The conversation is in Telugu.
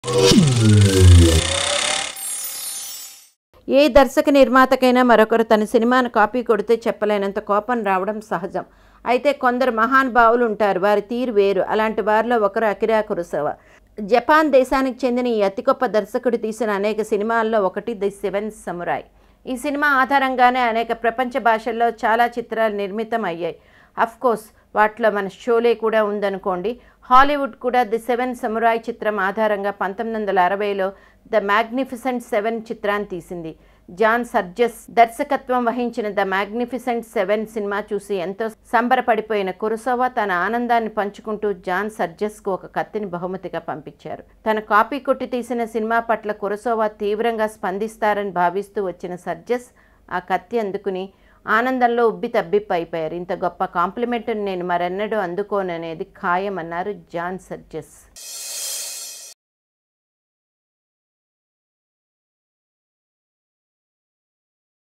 ఏ దర్శక నిర్మాతకైనా మరొకరు తన సినిమాను కాపీ కొడితే చెప్పలేనంత కోపం రావడం సహజం అయితే కొందరు మహానుభావులు ఉంటారు వారి తీరు వేరు అలాంటి వారిలో ఒకరు అకిరా కురసవ జపాన్ దేశానికి చెందిన ఈ అతి గొప్ప దర్శకుడు తీసిన అనేక సినిమాల్లో ఒకటి ది సెవెన్ సమురాయ్ ఈ సినిమా ఆధారంగానే అనేక ప్రపంచ భాషల్లో చాలా చిత్రాలు నిర్మితం అయ్యాయి అఫ్ కోర్స్ వాటిలో మన షోలే కూడా ఉందనుకోండి హాలీవుడ్ కూడా ది సెవెన్ సమురాయ్ చిత్రం ఆధారంగా పంతొమ్మిది వందల అరవైలో ద మ్యాగ్నిఫిసెంట్ సెవెన్ చిత్రాన్ని తీసింది జాన్ సర్జస్ దర్శకత్వం వహించిన ద మ్యాగ్నిఫిసెంట్ సెవెన్ సినిమా చూసి ఎంతో సంబరపడిపోయిన కురసోవా తన ఆనందాన్ని పంచుకుంటూ జాన్ సర్జస్కు ఒక కత్తిని బహుమతిగా పంపించారు తన కాపీ కొట్టి తీసిన సినిమా పట్ల కురసోవా తీవ్రంగా స్పందిస్తారని భావిస్తూ వచ్చిన సర్జస్ ఆ కత్తి అందుకుని ఆనందంలో ఉబ్బి తబ్బిప్పైపోయారు ఇంత గొప్ప కాంప్లిమెంట్ని నేను మరెన్నడూ అందుకోననేది ఖాయమన్నారు జాన్ సర్జస్